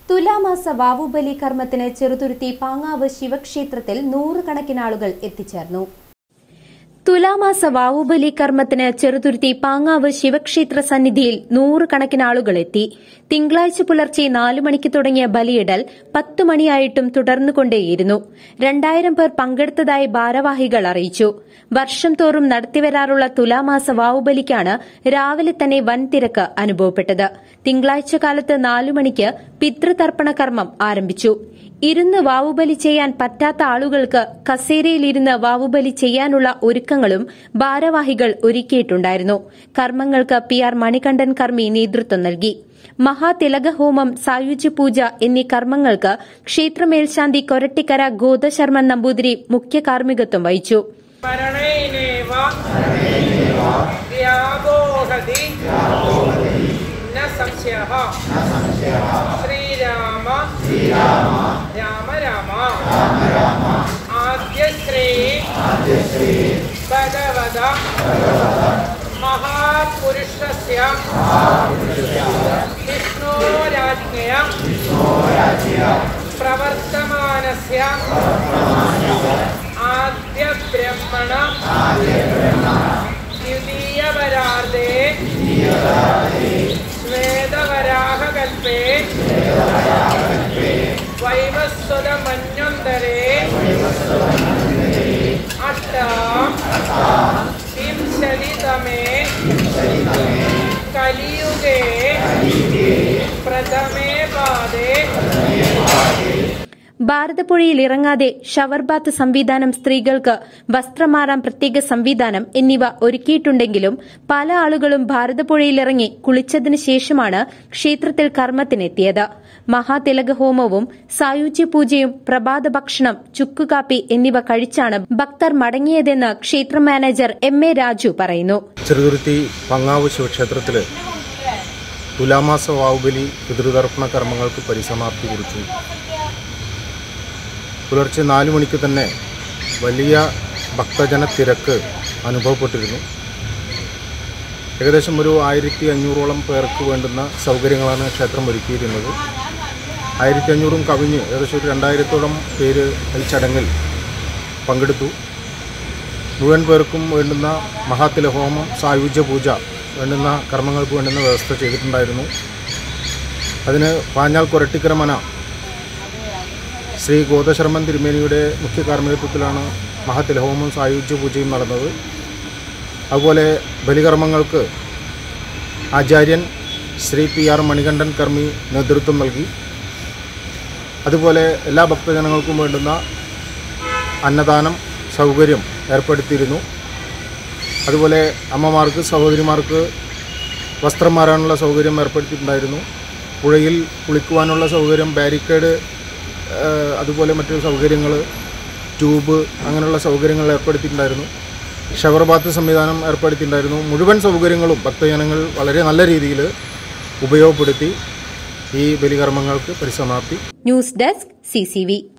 തുലാമാസ വാവുബലി കർമ്മത്തിന് ചെറുതുരുത്തി പാങ്ങാവ് ശിവക്ഷേത്രത്തിൽ നൂറുകണക്കിന് ആളുകൾ എത്തിച്ചേർന്നു തുലാമാസ വാവുബലി കർമ്മത്തിന് ചെറുതുരുത്തി പാങ്ങാവ് ശിവക്ഷേത്ര സന്നിധിയിൽ നൂറുകണക്കിന് ആളുകൾ എത്തി തിങ്കളാഴ്ച പുലർച്ചെ നാലു മണിക്ക് തുടങ്ങിയ ബലിയിടൽ പത്തു മണിയായിട്ടും തുടർന്നുകൊണ്ടേയിരുന്നു രണ്ടായിരം പേർ പങ്കെടുത്തതായി ഭാരവാഹികൾ അറിയിച്ചു വർഷം തോറും നടത്തിവരാറുള്ള തുലാമാസ വാവുബലിക്കാണ് രാവിലെ തന്നെ വൻ തിരക്ക് അനുഭവപ്പെട്ടത് തിങ്കളാഴ്ച കാലത്ത് നാലു മണിക്ക് പിതൃതർപ്പണ കർമ്മം ആരംഭിച്ചു ഇരുന്ന് വാവുബലി ചെയ്യാൻ പറ്റാത്ത ആളുകൾക്ക് കസേരയിലിരുന്ന് വാവുബലി ചെയ്യാനുള്ള ഒരുക്കങ്ങളും ഭാരവാഹികൾ ഒരുക്കിയിട്ടുണ്ടായിരുന്നു കർമ്മങ്ങൾക്ക് പി ആർ മണികണ്ഠൻ കർമ്മി നേതൃത്വം നൽകി മഹാതിലകഹോമം സായുജ്യ പൂജ എന്നീ കർമ്മങ്ങൾക്ക് ക്ഷേത്രമേൽശാന്തി കൊരട്ടിക്കര ഗോദശർമ്മൻ നമ്പൂതിരി മുഖ്യ കാർമ്മികത്വം വഹിച്ചു മരണൈനേവ വ്യാമോഹതി ന സംശയഃ ശ്രീരാമ രാമ രാമ ആദ്യശ്രീ ഭഗവത മഹാപുരുഷസ്യ വിഷ്ണോരാജ്ഞയ പ്രവർത്തമാനസ്യ ആദ്യ ബ്രഹ്മണ ദ്വിതീയവരാർദ്ധേ ശ്വേതവരാഹകൽപേ വൈവസ്വതമന്വന്തരേ അഷ്ടാം വിംശതിതമേ കലിയുഗേ പ്രഥമേ പാദേ ഭാരതപ്പുഴയിൽ ഇറങ്ങാതെ ഷവർ ബാത്ത് സംവിധാനം സ്ത്രീകൾക്ക് വസ്ത്രം മാറാൻ പ്രത്യേക സംവിധാനം എന്നിവ ഒരുക്കിയിട്ടുണ്ടെങ്കിലും പല ആളുകളും ഭാരതപ്പുഴയിലിറങ്ങി കുളിച്ചതിനു ശേഷമാണ് ക്ഷേത്രത്തിൽ കർമ്മത്തിനെത്തിയത് മഹാതിലകഹോമവും സായുജ്യ പൂജയും പ്രഭാത ഭക്ഷണം ചുക്കുകാപ്പി എന്നിവ കഴിച്ചാണ് ഭക്തർ മടങ്ങിയതെന്ന് ക്ഷേത്ര മാനേജർ എം എ രാജു പറയുന്നു ചെറുതുരുത്തി പങ്ങാവ് ശിവക്ഷേത്രത്തിൽ തുലാമാസ വാവുബലി പിതൃതർപ്പണ കർമ്മങ്ങൾക്ക് പരിസമാപ്തി കുറിച്ചു പുലർച്ചെ നാല് മണിക്ക് തന്നെ വലിയ ഭക്തജന തിരക്ക് അനുഭവപ്പെട്ടിരുന്നു ഏകദേശം ഒരു ആയിരത്തി അഞ്ഞൂറോളം പേർക്ക് വേണ്ടുന്ന സൗകര്യങ്ങളാണ് ക്ഷേത്രം ഒരുക്കിയിരുന്നത് ആയിരത്തി അഞ്ഞൂറും കവിഞ്ഞ് ഏകദേശം ഒരു രണ്ടായിരത്തോളം പേര് ഈ ചടങ്ങിൽ പങ്കെടുത്തു മുഴുവൻ പേർക്കും വേണ്ടുന്ന മഹാതിലഹോമം സായുജ്യ പൂജ വേണ്ടുന്ന കർമ്മങ്ങൾക്ക് വേണ്ടുന്ന വ്യവസ്ഥ ചെയ്തിട്ടുണ്ടായിരുന്നു അതിന് പാഞ്ഞാൾ കൊരട്ടിക്കരമന ശ്രീ ഗോദശർമ്മൻ തിരുമേനിയുടെ മുഖ്യ കാർമ്മികത്വത്തിലാണ് മഹാതിലഹോമം സായുജ്യ പൂജയും നടന്നത് അതുപോലെ ബലികർമ്മങ്ങൾക്ക് ആചാര്യൻ ശ്രീ പി ആർ മണികണ്ഠൻ കർമ്മി നേതൃത്വം നൽകി അതുപോലെ എല്ലാ ഭക്തജനങ്ങൾക്കും വേണ്ടുന്ന അന്നദാനം സൗകര്യം ഏർപ്പെടുത്തിയിരുന്നു അതുപോലെ അമ്മമാർക്ക് സഹോദരിമാർക്ക് വസ്ത്രം മാറാനുള്ള സൗകര്യം ഏർപ്പെടുത്തിയിട്ടുണ്ടായിരുന്നു പുഴയിൽ കുളിക്കുവാനുള്ള സൗകര്യം ബാരിക്കേഡ് ഏഹ്, അതുപോലെ മറ്റു സൗകര്യങ്ങൾ ട്യൂബ് അങ്ങനെയുള്ള സൗകര്യങ്ങൾ ഏർപ്പെടുത്തിയിട്ടുണ്ടായിരുന്നു ഷവർ ബാത്ത് സംവിധാനം ഏർപ്പെടുത്തിയിട്ടുണ്ടായിരുന്നു മുഴുവൻ സൗകര്യങ്ങളും ഭക്തജനങ്ങൾ വളരെ നല്ല രീതിയിൽ ഉപയോഗപ്പെടുത്തി ഈ ബലികർമ്മങ്ങൾക്ക് പരിസമാപ്തി ന്യൂസ് ഡെസ്ക് സിസിവി